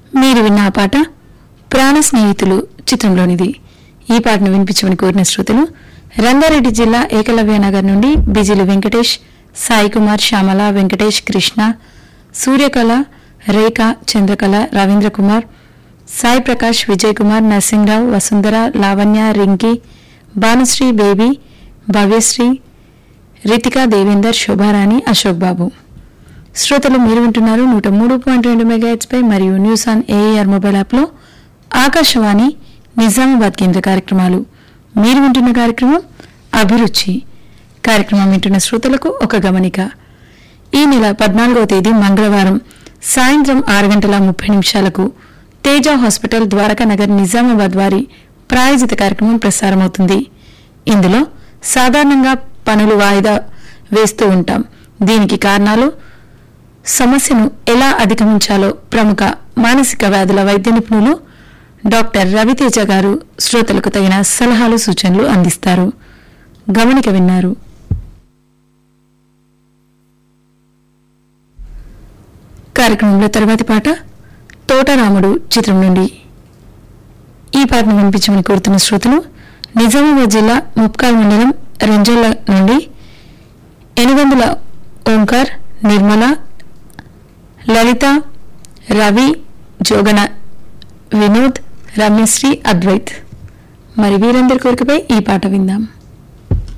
మీరు విన్న ఆ పాట ప్రాణ స్నేహితులు చిత్రంలోనిది ఈ పాటను వినిపించమని కోరిన శ్రోతలు రంగారెడ్డి జిల్లా ఏకలవ్య నగర్ నుండి బిజిలి వెంకటేష్ సాయి కుమార్ శ్యామల వెంకటేష్ కృష్ణ సూర్యకళ రేఖ చంద్రకళ రవీంద్ర కుమార్ సాయి ప్రకాష్ విజయ్ కుమార్ నరసింహరావు వసుంధర లావణ్య రింకి భానుశ్రీ బేబీ భవ్యశ్రీ రితికా దేవేందర్ శోభారాణి అశోక్ బాబు శ్రోతలు మీరు వింటున్నారు నూట మూడు పాయింట్ రెండు మెగాహెచ్ పై మరియు న్యూస్ ఆన్ ఏఆర్ మొబైల్ యాప్లో ఆకాశవాణి నిజామాబాద్ కేంద్ర కార్యక్రమాలు మీరు వింటున్న కార్యక్రమం అభిరుచి కార్యక్రమం వింటున్న శ్రోతలకు ఒక గమనిక ఈ నెల పద్నాలుగవ తేదీ మంగళవారం సాయంత్రం ఆరు గంటల ముప్పై నిమిషాలకు తేజ హాస్పిటల్ ద్వారకా నగర్ నిజామాబాద్ వారి ప్రాయోజిత కార్యక్రమం ప్రసారమవుతుంది ఇందులో సాధారణంగా పనులు వాయిదా వేస్తూ ఉంటాం దీనికి కారణాలు సమస్యను ఎలా అధిగమించాలో ప్రముఖ మానసిక వ్యాధుల వైద్య నిపుణులు డాక్టర్ రవితేజ గారు శ్రోతలకు తగిన సలహాలు సూచనలు అందిస్తారు గమనిక విన్నారు కార్యక్రమంలో తర్వాతి పాట తోటరాముడు చిత్రం నుండి ఈ పాటను వినిపించమని కోరుతున్న శ్రోతలు నిజామాబాద్ జిల్లా ముప్కాల్ మండలం రంజల్ల నుండి ఎనిమిదిల ఓంకార్ నిర్మల లలిత రవి జోగన వినోద్ రమ్యశ్రీ అద్వైత్ మరి వీరందరి కోరికపై ఈ పాట విందాం